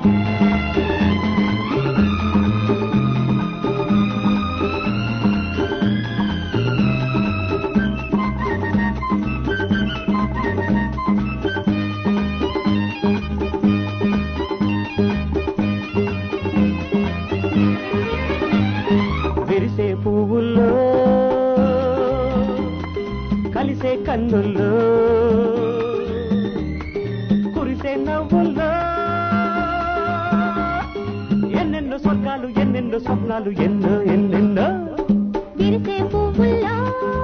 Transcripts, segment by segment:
విరిసే పువ్వుల్లో కలిసే కన్నుల్లో కురిసే నవ్వుల్లో ఎన్నెన్నో స్వర్గాలు ఎన్నెన్నో స్వప్నాలు ఎన్నో ఎన్నెన్నో విరిసే పువ్వుల్లో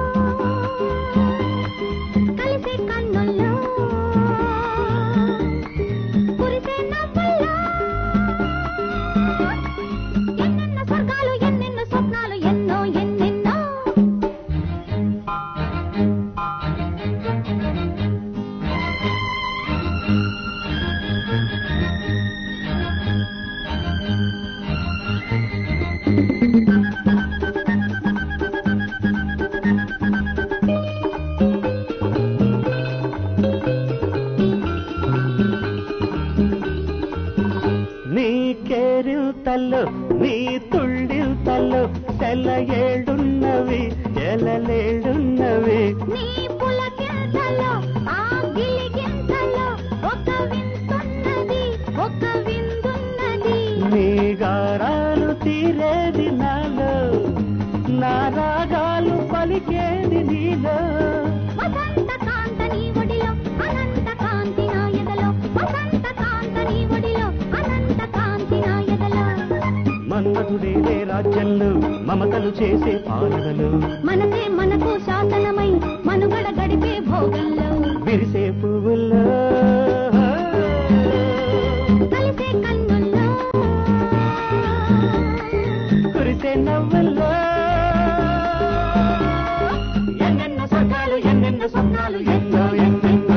కలిసే కన్నుల్లో కురిసే నవ్వుల్లో ఎన్నెన్నో స్వర్గాలు ఎన్నెన్నో స్వప్నాలు ఎన్నో ఎన్నెన్నో నీ కేరిల్తల్లో నీ తుళ్ళిల్తల్లో తెల్ల ఏడున్నవి ఎలలేడున్నవి నీ పులకింతలో ఆ గిలిగింతలో ఒక వింతున్నది ఒక విందున్నది నీ గారాలు తీరేది నాలో నా రాగాలు పలికేది నీలో వసంత కాంత నీ ఒడిలో అనంత కాంతి నా ఎదలో వసంత కాంత నీ ఒడిలో అనంత కాంతి నా ఎదలో మన్మధుడేలే రాజ్యంలో మమతలు చేసే పాలనలు మనసే మనకు శాసనమై మనుగడ గడిపే భోగంలో విరిసే పువ్వుల్లో కలిసే కన్నుల్లో కురిసే నవ్వుల్లో ఎన్నెన్నో స్వర్గాలు ఎన్నెన్నో స్వప్నాలు ఎన్నో ఎన్నెన్నో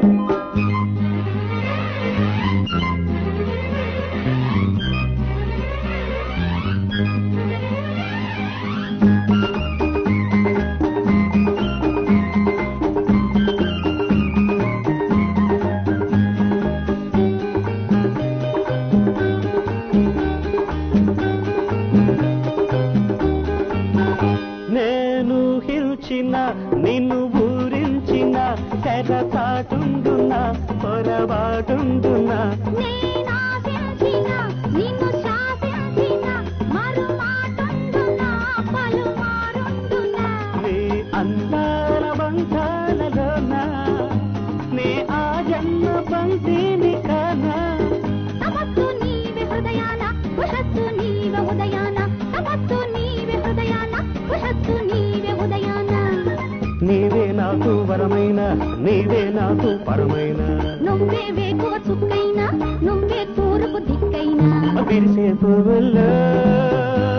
నేను హిల్చిన నిన్ను ఊరించిన తెరచాటుండున్నా పొరబాటుండున్నా నేనాశించిన నిన్ను శాసించిన మరుమాటుండునా పలుమారుండునా నీ అందాల బంధాలలోన నీ ఆ జన్మ పంక్తిని కానా తపస్సు నీవే హృదయాన ఉషస్సు నీవే ఉదయాన తపస్సు నీవే హృదయాన ఉషస్సు నీవే ఉదయాన నీవే నాకు వరమైన నీవే నాకు పరమైన నువ్వే వేకువ చుక్కైనా నువ్వే తూర్పు దిక్కైనా విరిసే పువ్వుల్లో